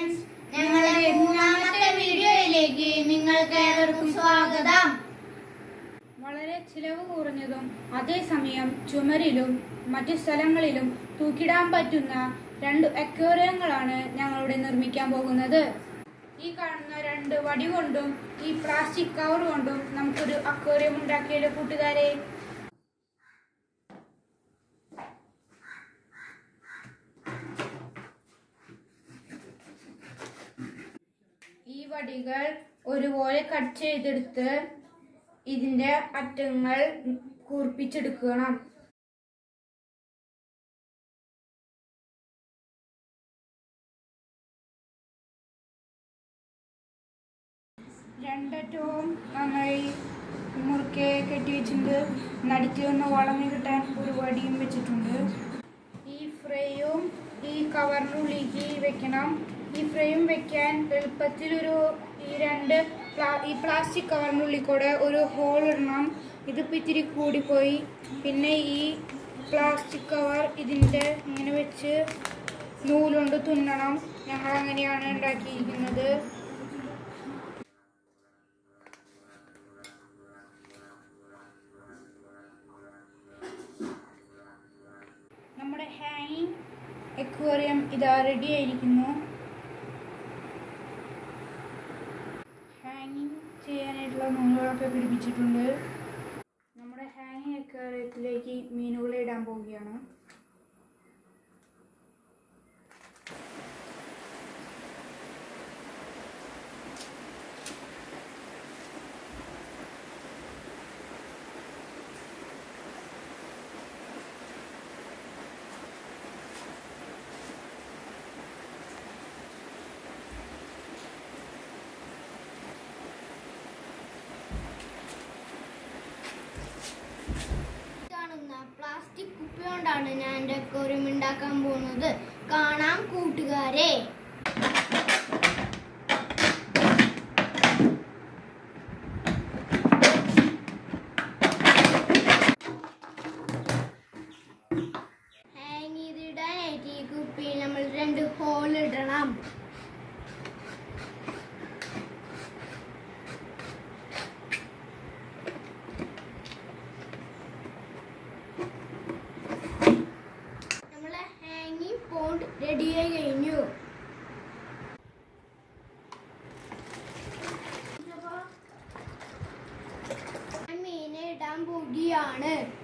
friends ഞങ്ങളുടെ മൂന്നാമത്തെ വീഡിയോയിലേക്ക് നിങ്ങൾക്ക് ഏവർക്കും സ്വാഗതം വളരെ ചിലവ് കുറഞ്ഞതും അതേസമയം ചുമരിലും മറ്റു സ്ഥലങ്ങളിലും തൂക്കിടാൻ പറ്റുന്ന രണ്ട് അക്വേറിയങ്ങളാണ് ഞങ്ങളിവിടെ നിർമ്മിക്കാൻ പോകുന്നത് ഈ കാണുന്ന രണ്ട് വടി കൊണ്ടും ഈ പ്ലാസ്റ്റിക് കവർ കൊണ്ടും നമുക്കൊരു അക്വേറിയം ഉണ്ടാക്കിയല്ലോ കൂട്ടുകാരെ ഈ വടികൾ ഒരുപോലെ കട്ട് ചെയ്തെടുത്ത് ഇതിന്റെ അറ്റങ്ങൾ കൂർപ്പിച്ചെടുക്കണം രണ്ടറ്റവും നന്നായി മുറുക്കെ കെട്ടി വെച്ചിട്ടുണ്ട് നടുക്ക് ഒന്ന് വളഞ്ഞു കിട്ടാൻ ഒരു വടിയും വെച്ചിട്ടുണ്ട് ഈ ഫ്രെയും ഈ കവറിനുള്ളിലേക്ക് വെക്കണം ഈ ഫ്രെയും വെക്കാൻ എളുപ്പത്തിൽ ഒരു ഈ രണ്ട് പ്ലാ- ഈ പ്ലാസ്റ്റിക് കവറിനുള്ളിൽ കൂടെ ഒരു ഹോൾ ഇടണം ഇതിപ്പോൾ ഇത്തിരി കൂടിപ്പോയി പിന്നെ ഈ പ്ലാസ്റ്റിക് കവർ ഇതിൻ്റെ ഇങ്ങനെ വെച്ച് നൂലുകൊണ്ട് തുന്നണം ഞങ്ങൾ അങ്ങനെയാണ് ഉണ്ടാക്കിയിരിക്കുന്നത് നമ്മുടെ ഹാങ്ങിങ് എക്വേറിയം ഇതാ റെഡി ആയിരിക്കുന്നു ഹാങ്ങിങ് ചെയ്യാനായിട്ടുള്ള നൂലുകളൊക്കെ പിടിപ്പിച്ചിട്ടുണ്ട് നമ്മുടെ ഹാങ്ങിങ് എക്വേറിയത്തിലേക്ക് മീനുകളെ ഇടാൻ പോവുകയാണ് കാണുന്ന പ്ലാസ്റ്റിക് കുപ്പി കൊണ്ടാണ് ഞാൻ എൻ്റെ അക്വേറിയം ഉണ്ടാക്കാൻ പോകുന്നത് കാണാം കൂട്ടുകാരെ ഹാങ് ചെയ്തിടാനായിട്ട് ഈ കുപ്പിയിൽ നമ്മൾ രണ്ട് ഹോൾ ഇടണം നമ്മളെ ഹാങ്ങിങ് പോണ്ട് റെഡിയായി കഴിഞ്ഞു ഞാൻ മീനെ ഇടാൻ പോവുകയാണ്